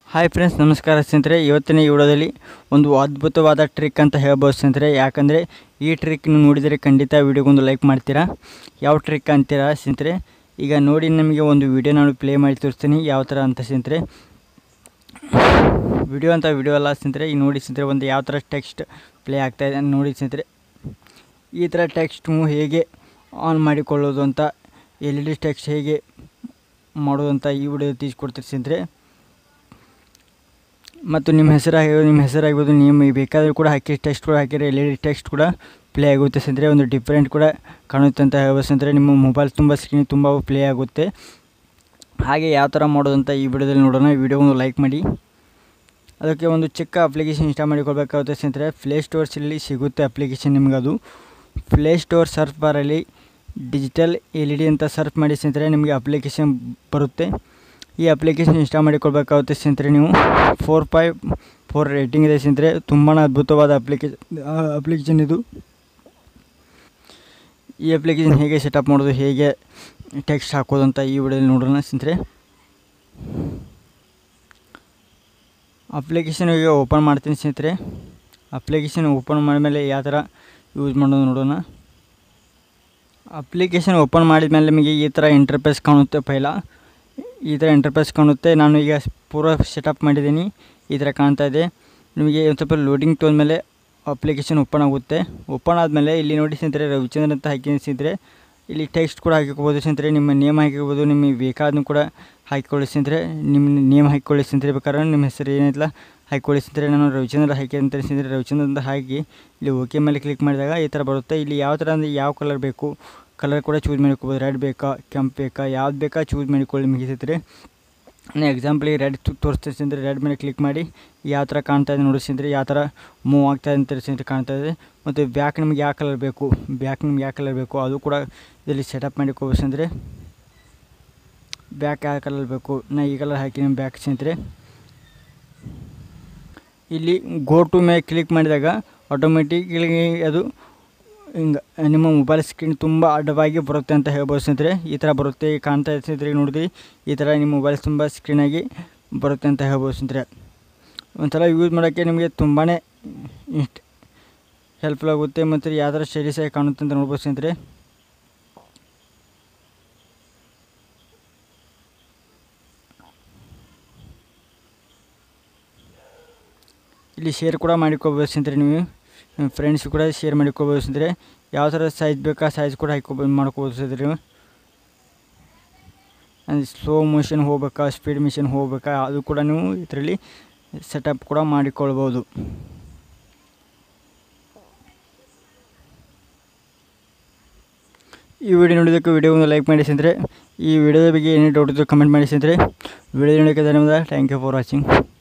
hi friends ನಮಸ್ಕಾರ ಸ್ನೇಹಿತರೆ ಇವತ್ತಿನ ಈ ವಿಡಿಯೋದಲ್ಲಿ ಒಂದು ಅದ್ಭುತವಾದ ಟ್ರಿಕ್ ಅಂತ ಹೇಳ್ಬೋದು ಸ್ನೇಹಿತರೆ ಯಾಕಂದರೆ ಈ ಟ್ರಿಕ್ ನೀವು ನೋಡಿದರೆ ಖಂಡಿತ ವಿಡಿಯೋಗೊಂದು ಲೈಕ್ ಮಾಡ್ತೀರಾ ಯಾವ ಟ್ರಿಕ್ ಅಂತೀರಾ ಸ್ನೇಹಿತರೆ ಈಗ ನೋಡಿ ನಿಮಗೆ ಒಂದು ವಿಡಿಯೋ ನಾನು ಪ್ಲೇ ಮಾಡಿ ತೋರಿಸ್ತೀನಿ ಯಾವ ಥರ ಅಂತ ಸ್ನೇಹಿತರೆ ವಿಡಿಯೋ ಅಂತ ವಿಡಿಯೋ ಅಲ್ಲ ಸ್ನೇಹಿತರೆ ಈಗ ನೋಡಿ ಸ್ನೇಹಿತರೆ ಒಂದು ಯಾವ ಥರ ಟೆಕ್ಸ್ಟ್ ಪ್ಲೇ ಆಗ್ತಾಯಿದೆ ನೋಡಿ ಸ್ನೇಹಿತರೆ ಈ ಥರ ಟೆಕ್ಸ್ಟ್ ಹೇಗೆ ಆನ್ ಮಾಡಿಕೊಳ್ಳೋದು ಅಂತ ಎಲ್ ಇ ಡಿ ಟೆಕ್ಸ್ಟ್ ಹೇಗೆ ಮಾಡೋದು ಅಂತ ಈ ವಿಡಿಯೋ ತಿಳಿಸ್ಕೊಡ್ತೀರಿ ಸ್ನೇಹಿತರೆ ಮತ್ತು ನಿಮ್ಮ ಹೆಸರಾಗಿರ್ಬೋದು ನಿಮ್ಮ ಹೆಸರಾಗಿರ್ಬೋದು ನಿಮಗೆ ಬೇಕಾದರೂ ಕೂಡ ಹಾಕಿ ಟೆಕ್ಸ್ಟ್ ಕೂಡ ಹಾಕಿದರೆ ಎಲ್ ಇ ಡಿ ಟೆಕ್ಸ್ಟ್ ಕೂಡ ಪ್ಲೇ ಆಗುತ್ತೆ ಸ್ನೇಹಿತರೆ ಒಂದು ಡಿಫ್ರೆಂಟ್ ಕೂಡ ಕಾಣುತ್ತೆ ಅಂತ ಹೇಳ್ಬೋದು ಸ್ನೇಹಿತರೆ ನಿಮ್ಮ ಮೊಬೈಲ್ ತುಂಬ ಸ್ಕ್ರೀನ್ ತುಂಬ ಪ್ಲೇ ಆಗುತ್ತೆ ಹಾಗೆ ಯಾವ ಥರ ಮಾಡೋದು ಅಂತ ಈ ವಿಡಿಯೋದಲ್ಲಿ ನೋಡೋಣ ಈ ವಿಡಿಯೋ ಒಂದು ಲೈಕ್ ಮಾಡಿ ಅದಕ್ಕೆ ಒಂದು ಚಿಕ್ಕ ಅಪ್ಲಿಕೇಶನ್ ಇನ್ಸ್ಟಾಲ್ ಮಾಡಿಕೊಳ್ಬೇಕಾಗುತ್ತೆ ಸ್ನೇಹಿತರೆ ಪ್ಲೇ ಸ್ಟೋರ್ಸಲ್ಲಿ ಸಿಗುತ್ತೆ ಅಪ್ಲಿಕೇಶನ್ ನಿಮಗೆ ಅದು ಪ್ಲೇ ಸ್ಟೋರ್ ಸರ್ಚ್ ಬಾರಲ್ಲಿ ಡಿಜಿಟಲ್ ಎಲ್ ಇ ಡಿ ಅಂತ ಸರ್ಚ್ ಮಾಡಿ ಸ್ನೇಹಿತರೆ ನಿಮಗೆ ಅಪ್ಲಿಕೇಶನ್ ಬರುತ್ತೆ ಈ ಅಪ್ಲಿಕೇಶನ್ ಇನ್ಸ್ಟಾಲ್ ಮಾಡಿಕೊಳ್ಬೇಕಾಗುತ್ತೆ ಸ್ನೇಹಿತರೆ ನೀವು ಫೋರ್ ಫೈವ್ ಫೋರ್ ರೇಟಿಂಗ್ ಇದೆ ಸ್ನೇಹಿತರೆ ತುಂಬಾ ಅದ್ಭುತವಾದ ಅಪ್ಲಿಕೇಶನ್ ಅಪ್ಲಿಕೇಶನ್ ಇದು ಈ ಅಪ್ಲಿಕೇಶನ್ ಹೇಗೆ ಸೆಟಪ್ ಮಾಡೋದು ಹೇಗೆ ಟೆಕ್ಸ್ಟ್ ಹಾಕೋದು ಅಂತ ಈ ವಿಡಿಯೋದಲ್ಲಿ ನೋಡೋಣ ಸ್ನೇಹಿತರೆ ಅಪ್ಲಿಕೇಶನ್ ಈಗ ಓಪನ್ ಮಾಡ್ತೀನಿ ಸ್ನೇಹಿತರೆ ಅಪ್ಲಿಕೇಶನ್ ಓಪನ್ ಮಾಡಿದ್ಮೇಲೆ ಯಾವ ಥರ ಯೂಸ್ ಮಾಡೋದು ನೋಡೋಣ ಅಪ್ಲಿಕೇಶನ್ ಓಪನ್ ಮಾಡಿದ ಮೇಲೆ ನಿಮಗೆ ಈ ಥರ ಇಂಟರ್ಫೇಸ್ ಕಾಣುತ್ತೆ ಪೈಲ ಈ ಥರ ಇಂಟರ್ಫೇಸ್ ಕಾಣುತ್ತೆ ನಾನು ಈಗ ಪೂರ ಸೆಟಪ್ ಮಾಡಿದ್ದೀನಿ ಈ ಥರ ಕಾಣ್ತಾ ಇದೆ ನಿಮಗೆ ಒಂದು ಸ್ವಲ್ಪ ಲೋಡಿಂಗ್ ತೊಗೊಂಡ್ಮೇಲೆ ಅಪ್ಲಿಕೇಶನ್ ಓಪನ್ ಆಗುತ್ತೆ ಓಪನ್ ಆದಮೇಲೆ ಇಲ್ಲಿ ನೋಡಿ ಸ್ನೇಹಿತರೆ ರವಿಚಂದ್ರನ್ ಅಂತ ಹಾಕಿ ಸ್ನೇಹಿತರೆ ಇಲ್ಲಿ ಟೆಕ್ಸ್ಟ್ ಕೂಡ ಹಾಕಿಕೋಬೋದು ಸ್ನೇಹಿತರೆ ನಿಮ್ಮ ನೇಮ್ ಹಾಕಿಕೋಬೋದು ನಿಮಗೆ ಬೇಕಾದ್ನೂ ಕೂಡ ಹಾಕಿಕೊಳ್ಳಿ ಸ್ನೇಹಿತರೆ ನಿಮ್ಮ ನೇಮ್ ಹಾಕಿಕೊಳ್ಳಿ ಸ್ನೇಹಿತರೆ ಬೇಕಾದ್ರೆ ನಿಮ್ಮ ಹೆಸರು ಏನಿಲ್ಲ ಹಾಕಿಕೊಳ್ಳಿ ಸ್ನೇಹಿತರೆ ನಾನು ರವಿಚಂದ್ರ ಹಾಕಿ ಅಂತ ಸ್ನೇಹಿತರೆ ರವಿಚಂದ್ರ ಅಂತ ಹಾಕಿ ಇಲ್ಲಿ ಓಕೆ ಮೇಲೆ ಕ್ಲಿಕ್ ಮಾಡಿದಾಗ ಈ ಥರ ಬರುತ್ತೆ ಇಲ್ಲಿ ಯಾವ ಥರ ಅಂದರೆ ಯಾವ ಕಲರ್ ಬೇಕು ಕಲರ್ ಕೂಡ ಚೂಸ್ ಮಾಡ್ಕೋಬೋದು ರೆಡ್ ಬೇಕಾ ಕೆಂಪು ಬೇಕಾ ಯಾವ್ದು ಬೇಕಾ ಚೂಸ್ ಮಾಡಿಕೊಳ್ಳಿ ನಿಮಗೆ ಸ್ನೇಹಿತರೆ ನಾನು ಎಕ್ಸಾಂಪಲಿಗೆ ರೆಡ್ ತೋರಿಸ್ತೀನಿ ಸ್ನೇಹಿತರೆ ರೆಡ್ ಮೇಲೆ ಕ್ಲಿಕ್ ಮಾಡಿ ಯಾವ ಥರ ಕಾಣ್ತಾ ಇದೆ ನೋಡಿ ಸ್ನೇಹಿತರೆ ಯಾವ ಥರ ಮೂವ್ ಆಗ್ತಾ ಇದೆ ಅಂತ ಸ್ನೇಹಿತರೆ ಕಾಣ್ತಾ ಇದೆ ಮತ್ತು ಬ್ಯಾಕ್ ನಿಮ್ಗೆ ಯಾವ ಕಲರ್ ಬೇಕು ಬ್ಯಾಕ್ ನಿಮ್ಗೆ ಯಾವ ಕಲರ್ ಬೇಕು ಅದು ಕೂಡ ಇದರಲ್ಲಿ ಸೆಟಪ್ ಮಾಡಿಕೋಬೇಕು ಸ್ನೇಹಿತರೆ ಬ್ಯಾಕ್ ಯಾವ ಕಲರ್ ಬೇಕು ನಾ ಈ ಕಲರ್ ಹಾಕಿ ನಿಮ್ಮ ಬ್ಯಾಕ್ ಸ್ನೇಹಿತರೆ ಇಲ್ಲಿ ಗೋ ಟು ಮೇಲೆ ಕ್ಲಿಕ್ ಮಾಡಿದಾಗ ಆಟೋಮೆಟಿಕ್ಲಿ ಅದು ಹಿಂಗೆ ನಿಮ್ಮ ಮೊಬೈಲ್ ಸ್ಕ್ರೀನ್ ತುಂಬ ಅಡ್ಡವಾಗಿ ಬರುತ್ತೆ ಅಂತ ಹೇಳ್ಬೋದು ಸ್ನೇಹಿತರೆ ಈ ಥರ ಬರುತ್ತೆ ಈಗ ಕಾಣ್ತಾ ಇದೆ ಸ್ನೇಹಿತರೆ ನೋಡಿದ್ರಿ ಈ ಥರ ನಿಮ್ಮ ಮೊಬೈಲ್ ತುಂಬ ಸ್ಕ್ರೀನಾಗಿ ಬರುತ್ತೆ ಅಂತ ಹೇಳ್ಬೋದು ಸ್ನೇಹಿತರೆ ಒಂದ್ಸಲ ಯೂಸ್ ಮಾಡೋಕ್ಕೆ ನಿಮಗೆ ತುಂಬಾ ಇಷ್ಟ ಹೆಲ್ಪ್ಫುಲ್ ಆಗುತ್ತೆ ಮತ್ತು ಯಾವ ಥರ ಸ್ಟಡೀಸ್ ಆಗಿ ಕಾಣುತ್ತೆ ಅಂತ ನೋಡ್ಬೋದು ಸ್ನೇಹಿತರೆ ಇಲ್ಲಿ ಶೇರ್ ಕೂಡ ಮಾಡಿಕೊಬೋದು ಸ್ನೇಹಿತರೆ ನೀವು ಫ್ರೆಂಡ್ಸ್ ಕೂಡ ಶೇರ್ ಮಾಡಿಕೊಬೋದು ಸ್ನೇಹಿತರೆ ಯಾವ ಥರ ಸೈಜ್ ಬೇಕಾ ಸೈಜ್ ಕೂಡ ಹಾಕೋಬೋದು ಮಾಡ್ಕೋಬೋದು ಸ್ನೇಹಿತರೆ ನೀವು ಸ್ಲೋ ಮೋಷನ್ ಹೋಗ್ಬೇಕಾ ಸ್ಪೀಡ್ ಮಿಷನ್ ಹೋಗ್ಬೇಕಾ ಅದು ಕೂಡ ನೀವು ಇದರಲ್ಲಿ ಸೆಟಪ್ ಕೂಡ ಮಾಡಿಕೊಳ್ಬೋದು ಈ ವಿಡಿಯೋ ನೋಡಿದ್ದಕ್ಕೆ ವಿಡಿಯೋ ಒಂದು ಲೈಕ್ ಮಾಡಿ ಸ್ನೇಹಿತರೆ ಈ ವಿಡಿಯೋದ ಬಗ್ಗೆ ಏನೇ ಡೌಟ್ ಇದ್ದರೂ ಕಮೆಂಟ್ ಮಾಡಿ ಸ್ನೇಹಿತರೆ ವಿಡಿಯೋ ನೋಡೋಕ್ಕೆ ಧನ್ಯವಾದ ಥ್ಯಾಂಕ್ ಯು ಫಾರ್ ವಾಚಿಂಗ್